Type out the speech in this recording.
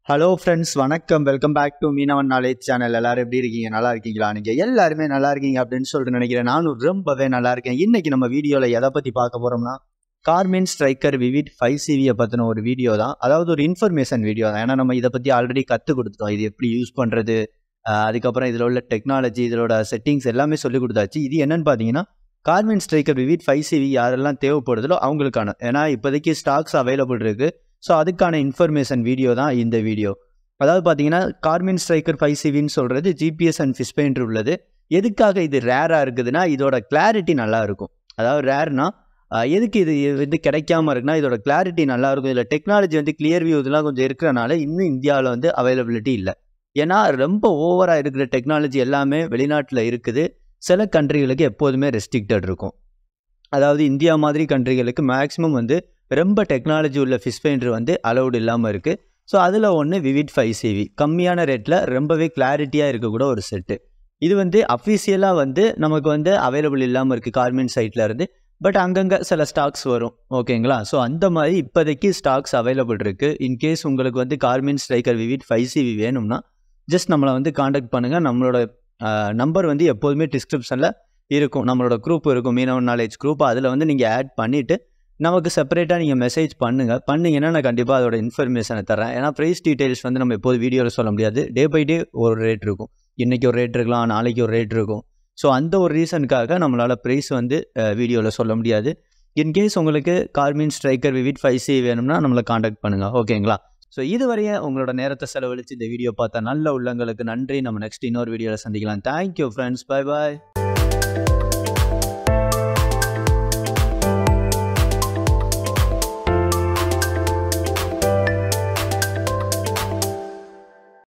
hello friends வணக்கம் welcome back to Meenavan knowledge channel எல்லாரும் எப்படி இருக்கீங்க நல்லா இருக்கீங்களா நீங்கள் எல்லாருமே நல்லா இருக்கீங்க அப்படின்னு சொல்லிட்டு நினைக்கிறேன் நானும் ரொம்பவே நல்லா இருக்கேன் இன்னைக்கு நம்ம வீடியோவில் எதை பற்றி பார்க்க போகிறோம்னா கார்மென் ஸ்ட்ரைக்கர் விவிட் ஃபைவ் சிவியை பற்றின ஒரு வீடியோ தான் அதாவது ஒரு இன்ஃபர்மேஷன் வீடியோ தான் ஏன்னா நம்ம இதை பற்றி ஆல்ரெடி கற்றுக் கொடுத்துட்டோம் இது எப்படி யூஸ் பண்ணுறது அதுக்கப்புறம் இதில் உள்ள டெக்னாலஜி இதோட செட்டிங்ஸ் எல்லாமே சொல்லி கொடுத்தாச்சு இது என்னன்னு பார்த்தீங்கன்னா Garmin Striker Vivid five CV யாரெல்லாம் தேவைப்படுதோ அவங்களுக்கான ஏன்னா இப்போதைக்கு ஸ்டாக்ஸ் அவைலபிள் இருக்குது ஸோ அதுக்கான இன்ஃபர்மேஷன் வீடியோ தான் இந்த வீடியோ அதாவது பார்த்தீங்கன்னா கார்மின் ஸ்ட்ரைக்கர் ஃபைவ் சிவின்னு சொல்கிறது ஜிபிஎஸ் அண்ட் ஃபிஷ் பெயிண்ட் உள்ளது எதுக்காக இது ரேராக இருக்குதுன்னா இதோட கிளாரிட்டி நல்லா இருக்கும் அதாவது ரேர்னா எதுக்கு இது வந்து கிடைக்காம இருக்குன்னா இதோட கிளாரிட்டி நல்லா இருக்கும் இதில் டெக்னாலஜி வந்து கிளியர் வியூ இதெல்லாம் கொஞ்சம் இருக்கிறனால இன்னும் இந்தியாவில் வந்து அவைலபிலிட்டி இல்லை ஏன்னா ரொம்ப ஓவராக இருக்கிற டெக்னாலஜி எல்லாமே வெளிநாட்டில் இருக்குது சில கண்ட்ரிகளுக்கு எப்போதுமே ரெஸ்ட்ரிக்டட் இருக்கும் அதாவது இந்தியா மாதிரி கண்ட்ரிகளுக்கு மேக்ஸிமம் வந்து ரொம்ப டெக்னாலஜி உள்ள ஃபிஷ் பெயிண்டர் வந்து அலௌடு இல்லாமல் இருக்குது ஸோ அதில் ஒன்று விவிட் ஃபைவ் சிவி கம்மியான ரேட்டில் ரொம்பவே கிளாரிட்டியாக இருக்கக்கூட ஒரு செட்டு இது வந்து அஃபீஷியலாக வந்து நமக்கு வந்து அவைலபிள் இல்லாமல் இருக்குது கார்மெண்ட் சைட்டில் இருந்து பட் அங்கங்கே சில ஸ்டாக்ஸ் வரும் ஓகேங்களா ஸோ அந்த மாதிரி இப்போதைக்கு ஸ்டாக்ஸ் அவைலபிள் இருக்குது இன்கேஸ் உங்களுக்கு வந்து Garmin Striker Vivid five CV வேணும்னா ஜஸ்ட் நம்மளை வந்து காண்டாக்ட் பண்ணுங்கள் நம்மளோட நம்பர் வந்து எப்போதுமே டிஸ்கிரிப்ஷனில் இருக்கும் நம்மளோட குரூப் இருக்கும் மீனவன் நாலேஜ் குரூப் அதில் வந்து நீங்கள் ஆட் பண்ணிவிட்டு நமக்கு செப்பரேட்டாக நீங்கள் மெசேஜ் பண்ணுங்கள் பண்ணிங்கன்னா நான் கண்டிப்பாக அதோட இன்ஃபர்மேஷனை தரேன் ஏன்னா ப்ரைஸ் டீட்டெயில்ஸ் வந்து நம்ம எப்போது வீடியோவில் சொல்ல முடியாது டே பை டே ஒரு ரேட் இருக்கும் இன்றைக்கி ஒரு ரேட் இருக்கலாம் நாளைக்கு ஒரு ரேட் இருக்கும் ஸோ அந்த ஒரு ரீசனுக்காக நம்மளால் ப்ரைஸ் வந்து வீடியோவில் சொல்ல முடியாது இன்கேஸ் உங்களுக்கு Garmin Striker Vivid five C வேணும்னா நம்மளை காண்டாக்ட் பண்ணுங்கள் ஓகேங்களா ஸோ இதுவரையே உங்களோட நேரத்தை செலவழித்து இந்த வீடியோ பார்த்தா நல்ல உள்ளங்களுக்கு நன்றி நம்ம நெக்ஸ்ட் இன்னொரு வீடியோவில் சந்திக்கலாம் தேங்க்யூ ஃப்ரெண்ட்ஸ் பை பாய்